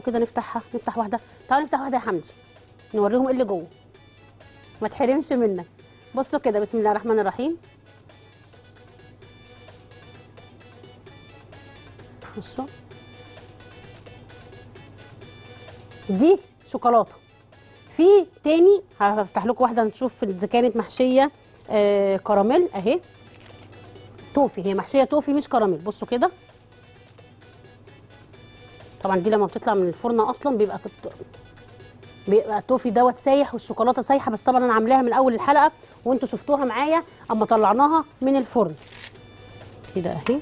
كده نفتحها نفتح واحده تعالوا نفتح واحده يا حمدي نوريهم ايه اللي جوه ما تحرمش منك بصوا كده بسم الله الرحمن الرحيم بصوا دي شوكولاته في تاني هفتح لكم واحده نشوف اذا كانت محشيه آه كراميل اهي توفي هي محشيه توفي مش كراميل بصوا كده طبعا دي لما بتطلع من الفرن اصلا بيبقى كت... بيبقى التوفي دوت سايح والشوكولاته سايحه بس طبعا انا عاملاها من اول الحلقه وانتوا شفتوها معايا اما طلعناها من الفرن كده اهي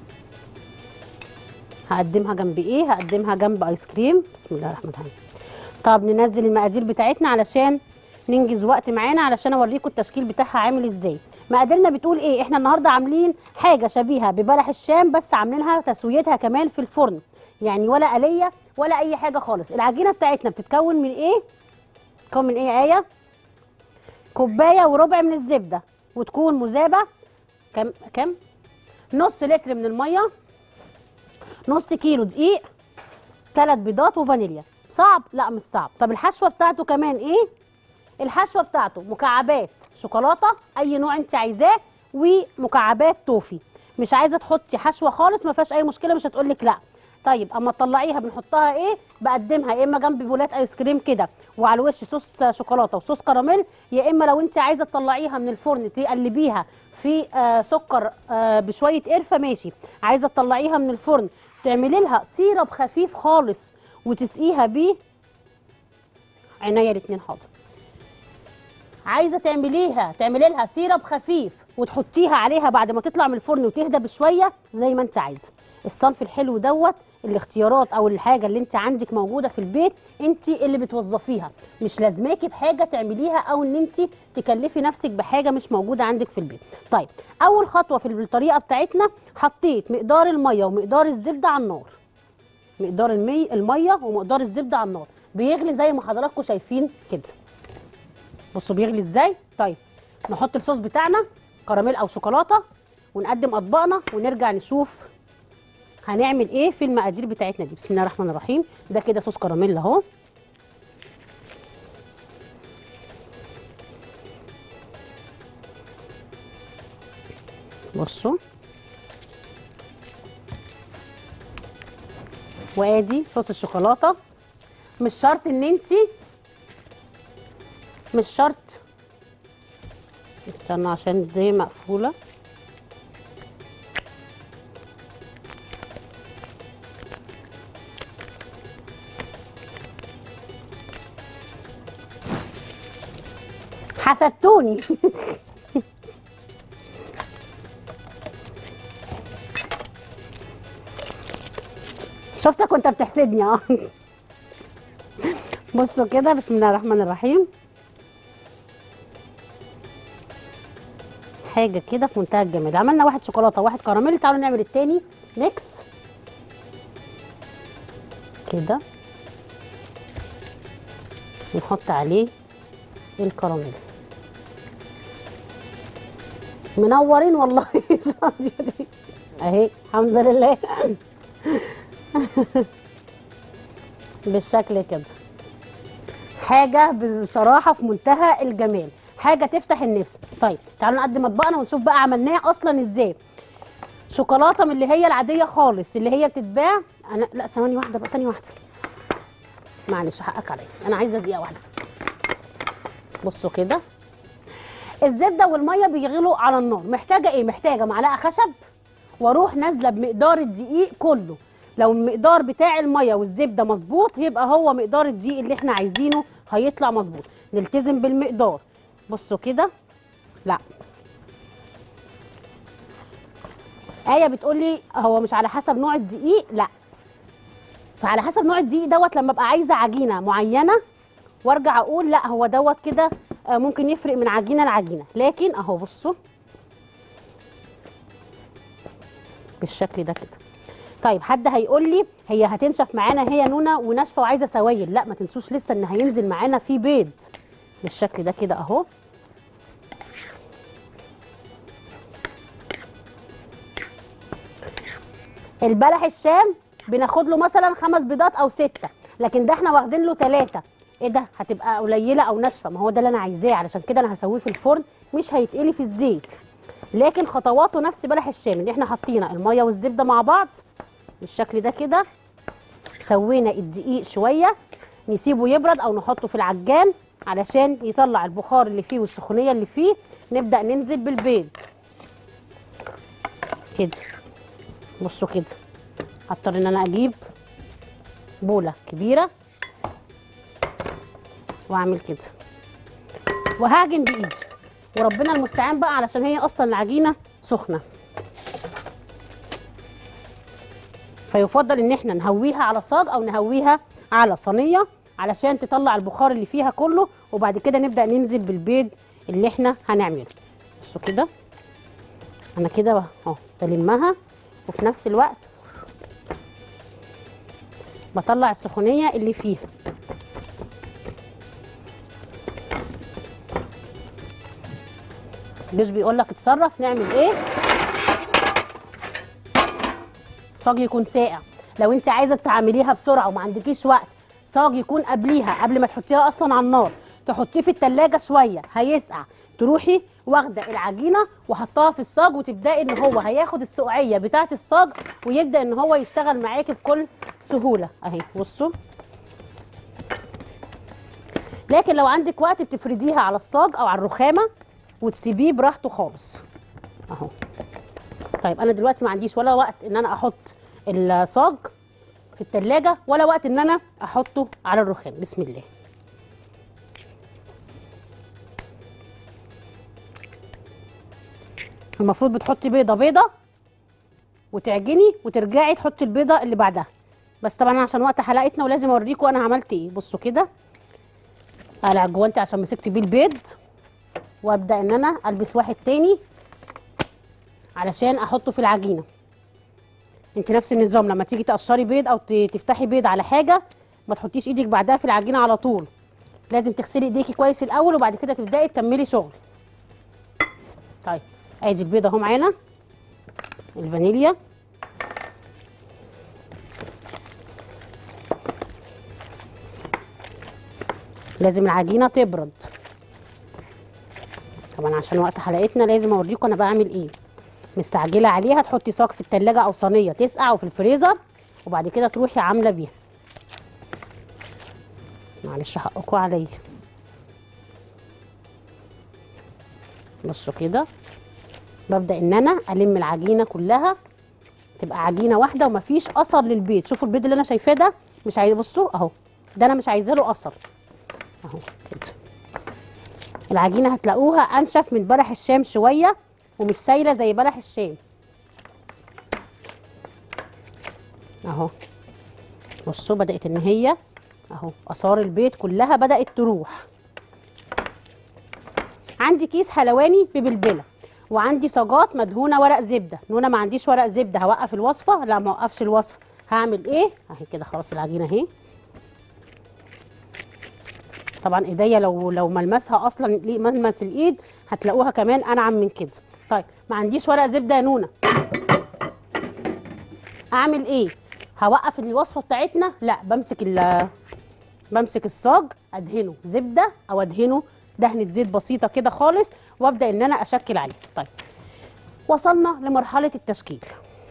هقدمها جنب ايه هقدمها جنب ايس كريم بسم الله الرحمن الرحيم طب ننزل المقادير بتاعتنا علشان ننجز وقت معانا علشان اوريكم التشكيل بتاعها عامل ازاي مقاديرنا بتقول ايه احنا النهارده عاملين حاجه شبيهه ببلح الشام بس عاملينها تسويتها كمان في الفرن يعني ولا آلية ولا اي حاجه خالص العجينه بتاعتنا بتتكون من ايه بتتكون من ايه ايه كوبايه وربع من الزبده وتكون مذابه كم كم نص لتر من الميه نص كيلو دقيق ثلاث بيضات وفانيليا صعب لا مش صعب طب الحشوه بتاعته كمان ايه الحشوه بتاعته مكعبات شوكولاته اي نوع انت عايزاه ومكعبات توفي مش عايزه تحطي حشوه خالص ما فيهاش اي مشكله مش هتقولك لا طيب اما تطلعيها بنحطها ايه بقدمها يا اما جنب بولات ايس كريم كده وعلى الوش صوص شوكولاته وصوص كراميل يا اما لو انت عايزه تطلعيها من الفرن تقلبيها في آه سكر آه بشويه قرفه ماشي عايزه تطلعيها من الفرن تعملي لها سيرب خفيف خالص وتسقيها بيه عينيا الاتنين حاضر عايزه تعمليها تعملي لها سيرب خفيف وتحطيها عليها بعد ما تطلع من الفرن وتهدى بشويه زي ما انت عايزه الصنف الحلو دوت الاختيارات او الحاجه اللي انت عندك موجوده في البيت انت اللي بتوظفيها مش لازماكي بحاجه تعمليها او ان انت تكلفي نفسك بحاجه مش موجوده عندك في البيت طيب اول خطوه في الطريقه بتاعتنا حطيت مقدار الميه ومقدار الزبده على النار مقدار المي الميه ومقدار الزبده على النار بيغلي زي ما حضراتكم شايفين كده بصوا بيغلي ازاي طيب نحط الصوص بتاعنا كراميل او شوكولاته ونقدم اطباقنا ونرجع نشوف هنعمل ايه في المقادير بتاعتنا دي بسم الله الرحمن الرحيم ده كده صوص كراميل اهو بصوا وادي صوص الشوكولاته مش شرط ان انت مش شرط استنى عشان دي مقفوله حسدتوني شفتك وانت بتحسدني اه بصوا كده بسم الله الرحمن الرحيم حاجه كده في منتهى الجمال عملنا واحد شوكولاته وواحد كراميل تعالوا نعمل التاني ميكس كده ونحط عليه الكراميل منورين والله اهي الحمد لله بالشكل كده حاجه بصراحه في منتهى الجمال حاجه تفتح النفس طيب تعالوا نقدم اطباقنا ونشوف بقى عملناه اصلا ازاي شوكولاته من اللي هي العاديه خالص اللي هي بتتباع انا لا ثواني واحده بقى ثانيه واحده معلش حقك عليا انا عايزه دقيقه واحده بس بصوا كده الزبده والميه بيغلوا على النار محتاجه ايه محتاجه معلقه خشب واروح نازله بمقدار الدقيق كله لو المقدار بتاع الميه والزبده مظبوط يبقى هو مقدار الدقيق اللي احنا عايزينه هيطلع مظبوط نلتزم بالمقدار بصوا كده لا آية بتقولي هو مش على حسب نوع الدقيق لا فعلى حسب نوع الدقيق دوت لما ابقى عايزه عجينه معينه وارجع اقول لا هو دوت كده آه، ممكن يفرق من عجينه لعجينه لكن اهو بصوا بالشكل ده كده طيب حد هيقول لي هي هتنشف معانا هي نونه وناشفه وعايزه سوائل لا ما تنسوش لسه ان هينزل معانا فيه بيض بالشكل ده كده اهو البلح الشام بناخد له مثلا خمس بيضات او سته لكن ده احنا واخدين له ثلاثة ايه ده هتبقى قليله او ناشفه ما هو ده اللي انا عايزاه علشان كده انا هسويه في الفرن مش هيتقلي في الزيت لكن خطواته نفس بلح الشام اللي احنا حاطينا الميه والزبده مع بعض بالشكل ده كده سوينا الدقيق شويه نسيبه يبرد او نحطه في العجان علشان يطلع البخار اللي فيه والسخونيه اللي فيه نبدا ننزل بالبيض كده بصوا كده هضطر ان انا اجيب بوله كبيره واعمل كده وهعجن بايدي وربنا المستعان بقى علشان هي اصلا العجينه سخنه فيفضل ان احنا نهويها على صاج او نهويها على صينيه علشان تطلع البخار اللي فيها كله وبعد كده نبدا ننزل بالبيض اللي احنا هنعمله بصوا كده انا كده اهو بلمها وفي نفس الوقت بطلع السخونيه اللي فيها الجيش بيقول لك اتصرف نعمل ايه صاج يكون ساقع لو انت عايزه تعمليها بسرعه وما عندكيش وقت صاج يكون قبليها قبل ما تحطيها اصلا على النار تحطيه في التلاجة شويه هيسقع تروحي واخده العجينه وحطها في الصاج وتبداي ان هو هياخد السقعيه بتاعه الصاج ويبدا ان هو يشتغل معاكي بكل سهوله اهي بصوا لكن لو عندك وقت بتفرديها على الصاج او على الرخامه وتسيبيه براحته خالص اهو طيب انا دلوقتي ما عنديش ولا وقت ان انا احط الصاج في التلاجة ولا وقت ان انا احطه على الرخام بسم الله المفروض بتحطي بيضه بيضه وتعجني وترجعي تحطي البيضه اللي بعدها بس طبعا عشان وقت حلقتنا ولازم اوريكم انا عملت ايه بصوا كده اقلع الجوانتي عشان مسكت بيه البيض وابدا ان انا البس واحد تاني علشان احطه في العجينه انت نفس النظام لما تيجي تقشري بيض او ت- تفتحي بيض على حاجه ما تحطيش ايدك بعدها في العجينه على طول لازم تغسلي ايديكي كويس الاول وبعد كده تبداي تكملي شغل طيب ادي البيض اهو معانا الفانيليا لازم العجينه تبرد طبعا عشان وقت حلقتنا لازم اوريكم انا بعمل ايه مستعجله عليها تحطي صاج في التلاجة او صينيه تسقع وفي الفريزر وبعد كده تروحي عامله بيها معلش حقكم عليا بصوا كده ببدا ان انا الم العجينه كلها تبقى عجينه واحده ومفيش اثر للبيض شوفوا البيض اللي انا شايفاه ده مش عايز بصوا اهو ده انا مش عايزه له اثر اهو كده العجينه هتلاقوها انشف من بلح الشام شويه ومش سايله زي بلح الشام اهو بصوا بدات ان هي اهو اثار البيض كلها بدات تروح عندي كيس حلواني ببلبله وعندي صاجات مدهونه ورق زبده نونا ما عنديش ورق زبده هوقف الوصفه لا ما اوقفش الوصفه هعمل ايه اهي كده خلاص العجينه اهي طبعا ايديا لو لو ملمسها اصلا ليه ملمس الايد هتلاقوها كمان انعم من كده طيب ما عنديش ورق زبده يا نونا اعمل ايه هوقف الوصفه بتاعتنا لا بمسك ال بمسك الصاج ادهنه زبده او ادهنه دهنه زيت بسيطه كده خالص وابدا ان انا اشكل عليه طيب وصلنا لمرحله التشكيل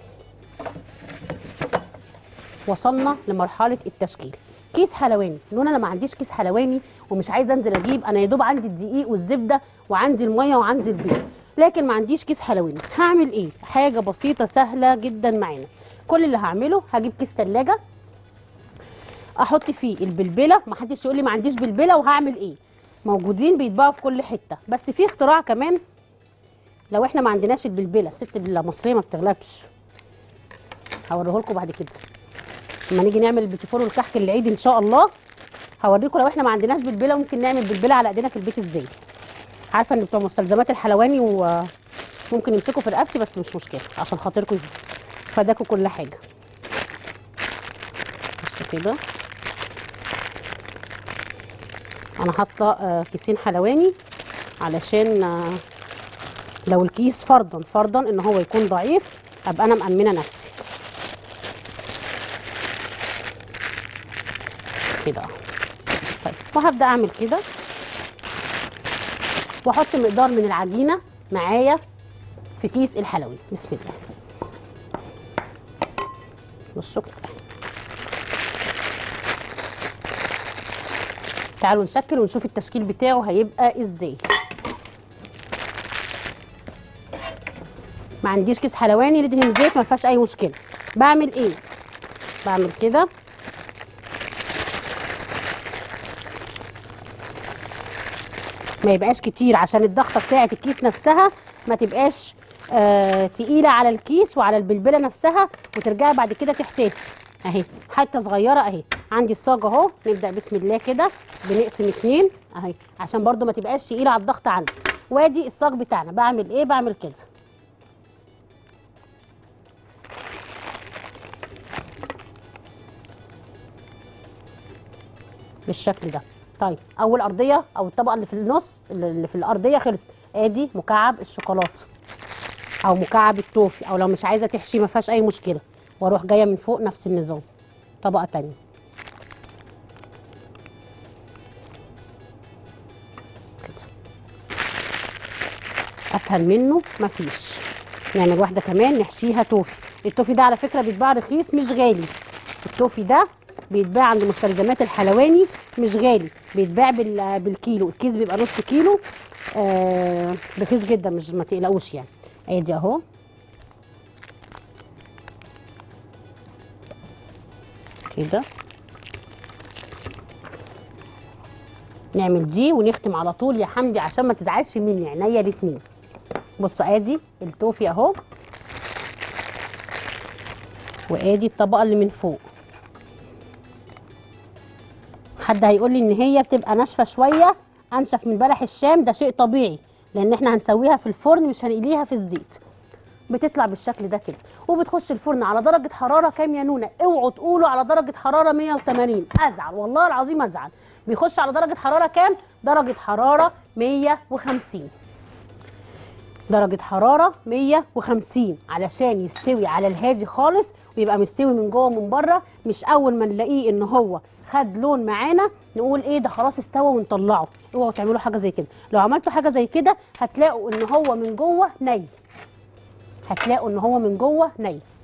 وصلنا لمرحله التشكيل كيس حلواني نونا انا ما عنديش كيس حلواني ومش عايزه انزل اجيب انا يا دوب عندي الدقيق والزبده وعندي الميه وعندي البيض لكن ما عنديش كيس حلواني هعمل ايه حاجه بسيطه سهله جدا معانا كل اللي هعمله هجيب كيس ثلاجه احط فيه البلبله ما حدش يقول لي ما عنديش بلبله وهعمل ايه موجودين بيتباعوا في كل حته بس في اختراع كمان لو احنا ما عندناش البلبله الست المصريه ما بتغلبش هوريه لكم بعد كده لما نيجي نعمل البيتيفور والكحك العيد ان شاء الله هوريكم لو احنا ما عندناش بلبله ممكن نعمل بلبله على ايدينا في البيت ازاي عارفه ان بتوع مستلزمات الحلواني وممكن يمسكوا في رقبتي بس مش مشكله عشان خاطركم فداكوا كل حاجه بصوا كده انا حاطه آه، كيسين حلواني علشان آه، لو الكيس فرضا فرضا ان هو يكون ضعيف ابقى انا مأمنه نفسي كده اهو طيب وهبدا اعمل كده واحط مقدار من العجينه معايا في كيس الحلوي بسم الله بصوا كده تعالوا نشكل ونشوف التشكيل بتاعه هيبقى ازاي ما عنديش كيس حلواني ندهن زيت ما فيهاش اي مشكله بعمل ايه بعمل كده ما يبقاش كتير عشان الضغطه بتاعه الكيس نفسها ما تبقاش آه تقيله على الكيس وعلى البلبله نفسها وترجعي بعد كده تحتاسي اهي حته صغيره اهي عندي الصاج اهو نبدا بسم الله كده بنقسم اتنين اهي عشان برضو ما تبقاش تقيله على الضغط عندي وادي الصاج بتاعنا بعمل ايه بعمل كده بالشكل ده طيب اول ارضيه او الطبقه اللي في النص اللي في الارضيه خلصت ادي مكعب الشوكولاته او مكعب التوفي او لو مش عايزه تحشي ما فيهاش اي مشكله واروح جايه من فوق نفس النظام طبقه تانية كده اسهل منه مفيش نعمل واحده كمان نحشيها توفي التوفي ده على فكره بيتباع رخيص مش غالي التوفي ده بيتباع عند مستلزمات الحلواني مش غالي بيتباع بال- بالكيلو الكيس بيبقى نص كيلو آه رخيص جدا مش ما تقلقوش يعني ادي اهو كده نعمل دي ونختم على طول يا حمدي عشان ما تزعلش مني عينيا الاتنين بصوا ادي التوفي اهو وادي الطبقه اللي من فوق حد هيقول لي ان هي بتبقى ناشفه شويه انشف من بلح الشام ده شيء طبيعي لان احنا هنسويها في الفرن مش هنقليها في الزيت بتطلع بالشكل ده كده وبتخش الفرن على درجه حراره كام يا نونه اوعوا تقولوا على درجه حراره 180 ازعل والله العظيم ازعل بيخش على درجه حراره كام درجه حراره 150 درجة حرارة 150 علشان يستوي على الهادي خالص ويبقى مستوي من جوه ومن بره مش أول ما نلاقيه إن هو خد لون معانا نقول إيه ده خلاص استوى ونطلعه اوعوا تعملوا حاجة زي كده لو عملتوا حاجة زي كده هتلاقوا إن هو من جوه ني هتلاقوا إن هو من جوه ني